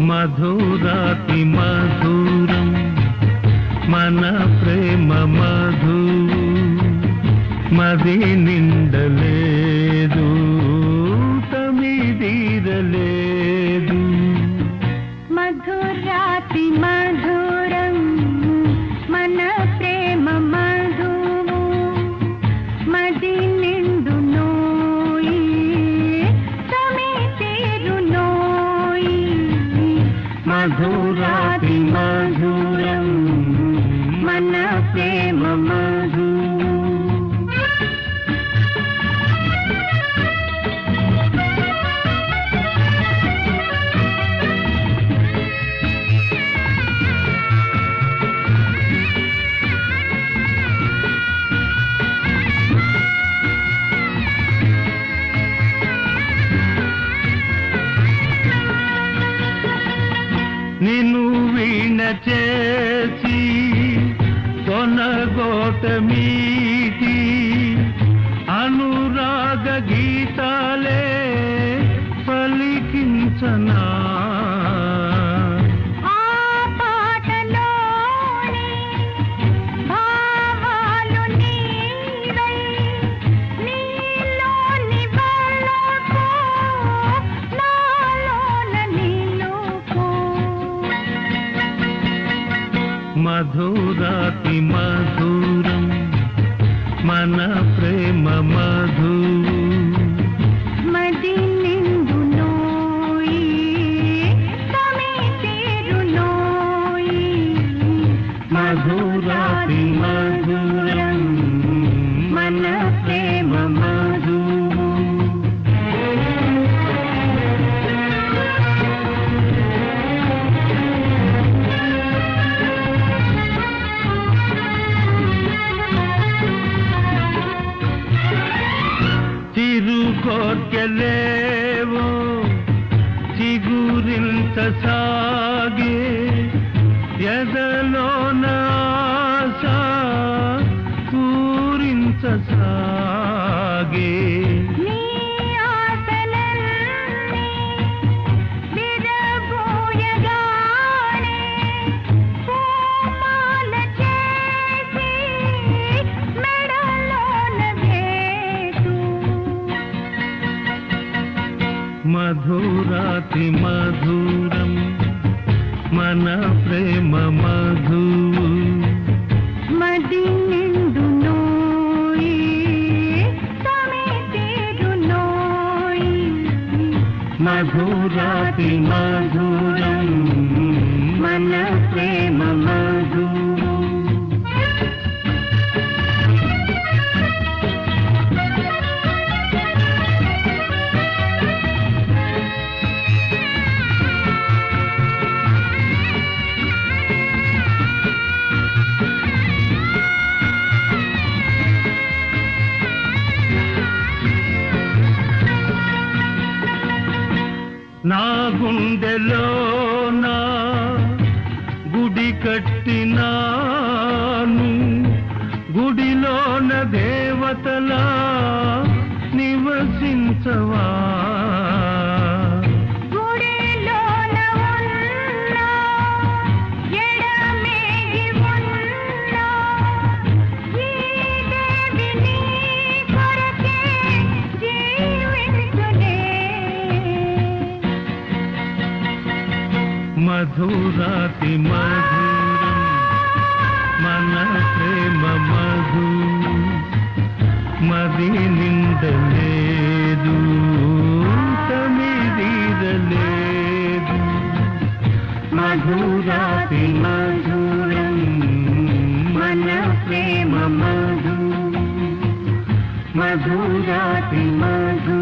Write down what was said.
మధురాతి మధురం మన ప్రేమ మధు మది నిండలేదు తమిదీరలేదు మధురాతి మధురం మన ప్రేమ మధువు మది నిండు నోయి తమి తీరు నోయి మధురాతి మధురం మన ప్రేమ మధు నిన్ను వీణ చేసి కొనగోట మీటి అనురాగ గీతాలే పలికించనా ఆ పాటలోని భావాలు నీవై నీలోని వెలుగు నాలోన నిలుపు మధురాతి మధురం మన ప్రేమ మధు మది నిండు నోయి తమి తీరు నోయి మధురాతి మధురం మన ప్రేమ మధు తిరుగోర్కెలేవో చిగురింత సాగే ఎదలోన ఆశ పూరించ సాగే నీ ఆశలన్నీ విరబోయగానే పూమాల చేసి మెడలోన వేసు మధురాతి మధురం మన ప్రేమ మధు మది నిండు నోయి తమి తీరు నోయి మధురాతి మధురం మన ప్రేమ మధు నా గుండెలోన గుడి కట్టినాను గుడిలోన దేవతలా నివసించవా గుడిలోన ఉన్న ఎడమేగి ఉన్న ఈ దేవి నీ కొరకే జీవించునే మధురాతి మధురం మన ప్రేమ మధు మది నిండలేదు తమిదీరలేదు మధురాతి మధురం మన ప్రేమ మధు మధురాతి మధు